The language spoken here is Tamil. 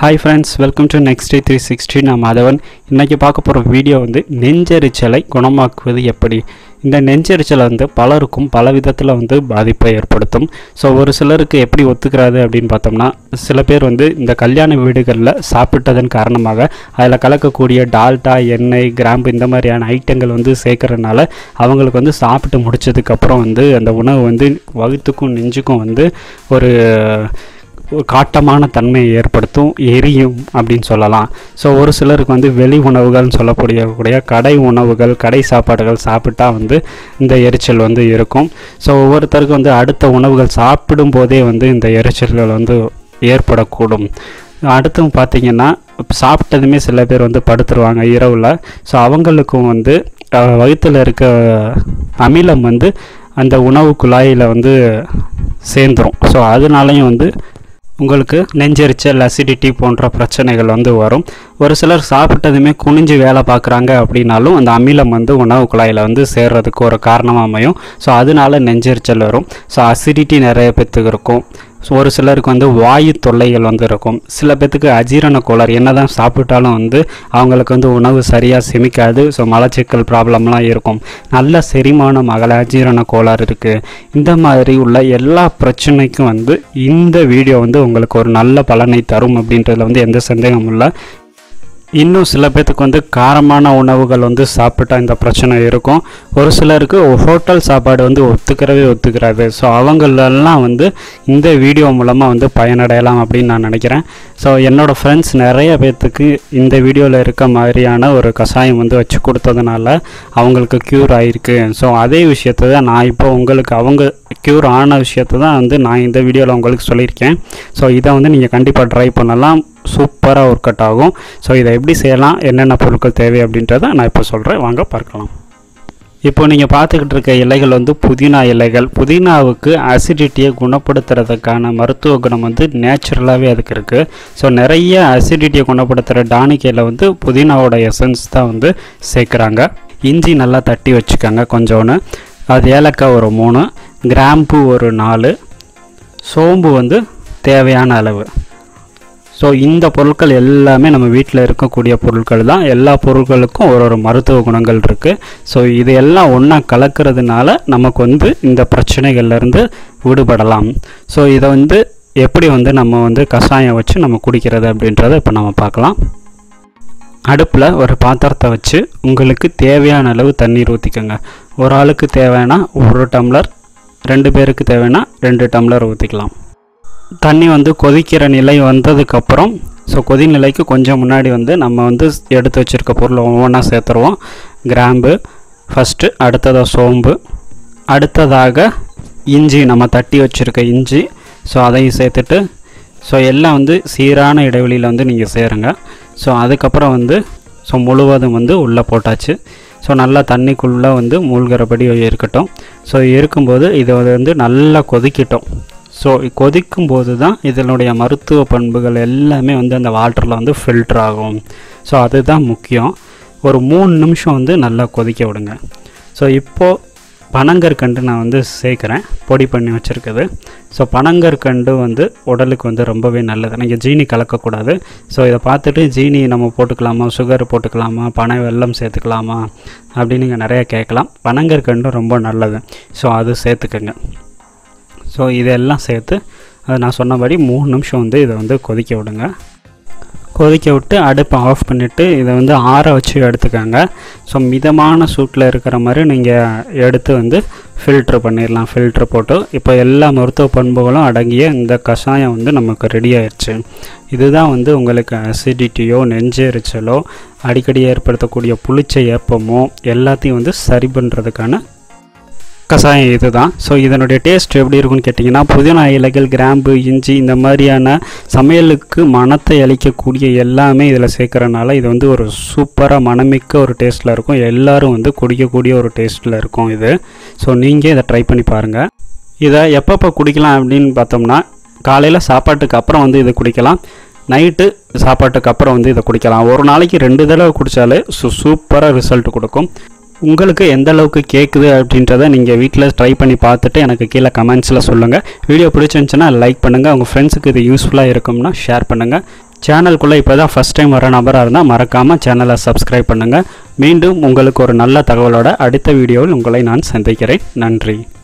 hi friends welcome to next three sixty நான் மாதவன் இன்றைக்கி பார்க்க போகிற வீடியோ வந்து நெஞ்செரிச்சலை குணமாக்குவது எப்படி இந்த நெஞ்செரிச்சலை வந்து பலருக்கும் பல விதத்தில் வந்து பாதிப்பை ஏற்படுத்தும் ஸோ ஒரு சிலருக்கு எப்படி ஒத்துக்கிறாது அப்படின்னு பார்த்தோம்னா சில பேர் வந்து இந்த கல்யாண வீடுகளில் சாப்பிட்டதன் காரணமாக அதில் கலக்கக்கூடிய டால்டா எண்ணெய் கிராம்பு இந்த மாதிரியான ஐட்டங்கள் வந்து சேர்க்கறதுனால அவங்களுக்கு வந்து சாப்பிட்டு முடிச்சதுக்கப்புறம் வந்து அந்த உணவு வந்து வகுத்துக்கும் நெஞ்சுக்கும் வந்து ஒரு ஒரு காட்டமான தன்மையை ஏற்படுத்தும் எரியும் அப்படின்னு சொல்லலாம் ஸோ ஒரு சிலருக்கு வந்து வெளி உணவுகள்னு சொல்லக்கூடிய கூடிய கடை உணவுகள் கடை சாப்பாடுகள் சாப்பிட்டா வந்து இந்த எரிச்சல் வந்து இருக்கும் ஸோ ஒவ்வொருத்தருக்கும் வந்து அடுத்த உணவுகள் சாப்பிடும் போதே வந்து இந்த எரிச்சல்கள் வந்து ஏற்படக்கூடும் அடுத்து பார்த்தீங்கன்னா சாப்பிட்டதுமே சில பேர் வந்து படுத்துருவாங்க இரவில் ஸோ அவங்களுக்கும் வந்து அஹ், வயித்துல இருக்க அமிலம் வந்து அந்த உணவு குழாயில் வந்து சேர்ந்துரும் ஸோ அதனாலையும் வந்து உங்களுக்கு நெஞ்செரிச்சல் அசிடிட்டி போன்ற பிரச்சனைகள் வந்து வரும் ஒரு சிலர் சாப்பிட்டதுமே குனிஞ்சு வேலை பார்க்குறாங்க அப்படின்னாலும் அந்த அமிலம் வந்து உணவு குழாயில் வந்து சேர்றதுக்கு ஒரு காரணமாக அமையும் ஸோ அதனால நெஞ்செரிச்சல் வரும் ஸோ அசிடிட்டி நிறைய பேத்துக்கு இருக்கும் ஸோ ஒரு சிலருக்கு வந்து வாயு தொல்லைகள் வந்து இருக்கும் சில பேத்துக்கு அஜீரண கோளாறு என்ன தான் சாப்பிட்டாலும் வந்து அவங்களுக்கு வந்து உணவு சரியாக செமிக்காது ஸோ மலச்சிக்கல் ப்ராப்ளம்லாம் இருக்கும் நல்ல செரிமானம் அகல அஜீரண கோளாறு இருக்குது இந்த மாதிரி உள்ள எல்லா பிரச்சனைக்கும் வந்து இந்த வீடியோ வந்து உங்களுக்கு ஒரு நல்ல பலனை தரும் அப்படின்றதுல வந்து எந்த சந்தேகமும் இல்லை இன்னும் சில பேர்த்துக்கு வந்து காரமான உணவுகள் வந்து சாப்பிட்டா இந்த பிரச்சனை இருக்கும் ஒரு சிலருக்கு ஹோட்டல் சாப்பாடு வந்து ஒத்துக்கிறவே ஒத்துக்கிறாது ஸோ அவங்களெல்லாம் வந்து இந்த வீடியோ மூலமாக வந்து பயனடையலாம் அப்படின்னு நான் நினைக்கிறேன் ஸோ என்னோடய ஃப்ரெண்ட்ஸ் நிறைய பேர்த்துக்கு இந்த வீடியோவில் இருக்க மாதிரியான ஒரு கஷாயம் வந்து வச்சு கொடுத்ததுனால அவங்களுக்கு க்யூர் ஆகிருக்கு ஸோ அதே விஷயத்தை தான் நான் இப்போ உங்களுக்கு அவங்க க்யூர் ஆன விஷயத்தை தான் வந்து நான் இந்த வீடியோவில் உங்களுக்கு சொல்லியிருக்கேன் ஸோ இதை வந்து நீங்கள் கண்டிப்பாக ட்ரை பண்ணலாம் சூப்பராக ஒர்க் அவுட் ஆகும் ஸோ இதை எப்படி செய்யலாம் என்னென்ன பொருட்கள் தேவை அப்படின்றத நான் இப்போ சொல்கிறேன் வாங்க பார்க்கலாம் இப்போ நீங்கள் பார்த்துக்கிட்டு இருக்க இலைகள் வந்து புதினா இலைகள் புதினாவுக்கு அசிடிட்டியை குணப்படுத்துறதுக்கான மருத்துவ குணம் வந்து நேச்சுரலாகவே அதுக்கு இருக்குது ஸோ நிறைய அசிடிட்டியை குணப்படுத்துகிற டானிக்கையில் வந்து புதினாவோட எசன்ஸ் தான் வந்து சேர்க்குறாங்க இஞ்சி நல்லா தட்டி வச்சுக்கோங்க கொஞ்சோன்னு அது ஏலக்காய் ஒரு மூணு கிராம்பு ஒரு நாலு சோம்பு வந்து தேவையான அளவு ஸோ இந்த பொருட்கள் எல்லாமே நம்ம வீட்டில் இருக்கக்கூடிய பொருட்கள் தான் எல்லா பொருட்களுக்கும் ஒரு ஒரு மருத்துவ குணங்கள் இருக்குது ஸோ இது எல்லாம் ஒன்றா கலக்கிறதுனால நமக்கு வந்து இந்த பிரச்சனைகள்லேருந்து விடுபடலாம் ஸோ இதை வந்து எப்படி வந்து நம்ம வந்து கஷாயம் வச்சு நம்ம குடிக்கிறது அப்படின்றத இப்போ நம்ம பார்க்கலாம் அடுப்பில் ஒரு பாத்திரத்தை வச்சு உங்களுக்கு தேவையான அளவு தண்ணீர் ஊற்றிக்கோங்க ஒரு ஆளுக்கு தேவைன்னா ஒரு டம்ளர் ரெண்டு பேருக்கு தேவைன்னா ரெண்டு டம்ளர் ஊற்றிக்கலாம் தண்ணி வந்து கொதிக்கிற நிலை வந்ததுக்கப்புறம் ஸோ கொதி நிலைக்கு கொஞ்சம் முன்னாடி வந்து நம்ம வந்து எடுத்து வச்சுருக்க பொருளை ஒவ்வொன்றா சேர்த்துருவோம் கிராம்பு ஃபஸ்ட்டு அடுத்ததாக சோம்பு அடுத்ததாக இஞ்சி நம்ம தட்டி வச்சுருக்க இஞ்சி ஸோ அதையும் சேர்த்துட்டு ஸோ எல்லாம் வந்து சீரான இடைவெளியில் வந்து நீங்கள் சேருங்க ஸோ அதுக்கப்புறம் வந்து ஸோ முழுவதும் வந்து உள்ளே போட்டாச்சு ஸோ நல்லா தண்ணிக்குள்ளே வந்து மூழ்கிறபடி இருக்கட்டும் ஸோ இருக்கும்போது இதை வந்து நல்லா கொதிக்கட்டும் ஸோ கொதிக்கும் போது தான் இதனுடைய மருத்துவ பண்புகள் எல்லாமே வந்து அந்த வாட்டரில் வந்து ஃபில்டர் ஆகும் ஸோ அதுதான் முக்கியம் ஒரு மூணு நிமிஷம் வந்து நல்லா கொதிக்க விடுங்க ஸோ இப்போது பனங்கற்கண்டு நான் வந்து சேர்க்குறேன் பொடி பண்ணி வச்சுருக்குது ஸோ பனங்கற்கண்டு வந்து உடலுக்கு வந்து ரொம்பவே நல்லது நீங்கள் ஜீனி கலக்கக்கூடாது ஸோ இதை பார்த்துட்டு ஜீனி நம்ம போட்டுக்கலாமா சுகர் போட்டுக்கலாமா பனை வெல்லம் சேர்த்துக்கலாமா அப்படின்னு நீங்கள் நிறைய கேட்கலாம் பனங்கற்கண்டு ரொம்ப நல்லது ஸோ அது சேர்த்துக்கங்க ஸோ இதெல்லாம் சேர்த்து அது நான் சொன்னபடி மூணு நிமிஷம் வந்து இதை வந்து கொதிக்க விடுங்க கொதிக்க விட்டு அடுப்பை ஆஃப் பண்ணிவிட்டு இதை வந்து ஆற வச்சு எடுத்துக்கோங்க ஸோ மிதமான சூட்டில் இருக்கிற மாதிரி நீங்கள் எடுத்து வந்து ஃபில்ட்ரு பண்ணிடலாம் ஃபில்ட்ரு போட்டு இப்போ எல்லா மருத்துவ பண்புகளும் அடங்கிய இந்த கஷாயம் வந்து நமக்கு ரெடி ஆயிடுச்சு இதுதான் வந்து உங்களுக்கு அசிடிட்டியோ நெஞ்செரிச்சலோ அடிக்கடி ஏற்படுத்தக்கூடிய புளிச்ச ஏப்பமோ எல்லாத்தையும் வந்து சரி பண்ணுறதுக்கான கஷாயம் இதுதான் ஸோ இதனுடைய டேஸ்ட் எப்படி இருக்கும்னு கேட்டிங்கன்னா புதினா இலைகள் கிராம்பு இஞ்சி இந்த மாதிரியான சமையலுக்கு மணத்தை அளிக்கக்கூடிய எல்லாமே இதில் சேர்க்குறனால இது வந்து ஒரு சூப்பராக மணமிக்க ஒரு டேஸ்ட்டில் இருக்கும் எல்லாரும் வந்து குடிக்கக்கூடிய ஒரு டேஸ்ட்டில் இருக்கும் இது ஸோ நீங்கள் இதை ட்ரை பண்ணி பாருங்கள் இதை எப்பப்போ குடிக்கலாம் அப்படின்னு பார்த்தோம்னா காலையில் சாப்பாட்டுக்கு அப்புறம் வந்து இதை குடிக்கலாம் நைட்டு சாப்பாட்டுக்கு அப்புறம் வந்து இதை குடிக்கலாம் ஒரு நாளைக்கு ரெண்டு தடவை குடித்தாலே சூ சூப்பராக ரிசல்ட் கொடுக்கும் உங்களுக்கு எந்த அளவுக்கு கேட்குது அப்படின்றத நீங்கள் வீட்டில் ட்ரை பண்ணி பார்த்துட்டு எனக்கு கீழே கமெண்ட்ஸில் சொல்லுங்கள் வீடியோ பிடிச்சிருந்துச்சுன்னா லைக் பண்ணுங்கள் உங்கள் ஃப்ரெண்ட்ஸுக்கு இது யூஸ்ஃபுல்லாக இருக்கும்னா ஷேர் பண்ணுங்கள் சேனலுக்குள்ளே இப்போ தான் ஃபஸ்ட் டைம் வர நபராக இருந்தால் மறக்காமல் சேனலை சப்ஸ்கிரைப் பண்ணுங்கள் மீண்டும் உங்களுக்கு ஒரு நல்ல தகவலோட அடுத்த வீடியோவில் உங்களை நான் சந்திக்கிறேன் நன்றி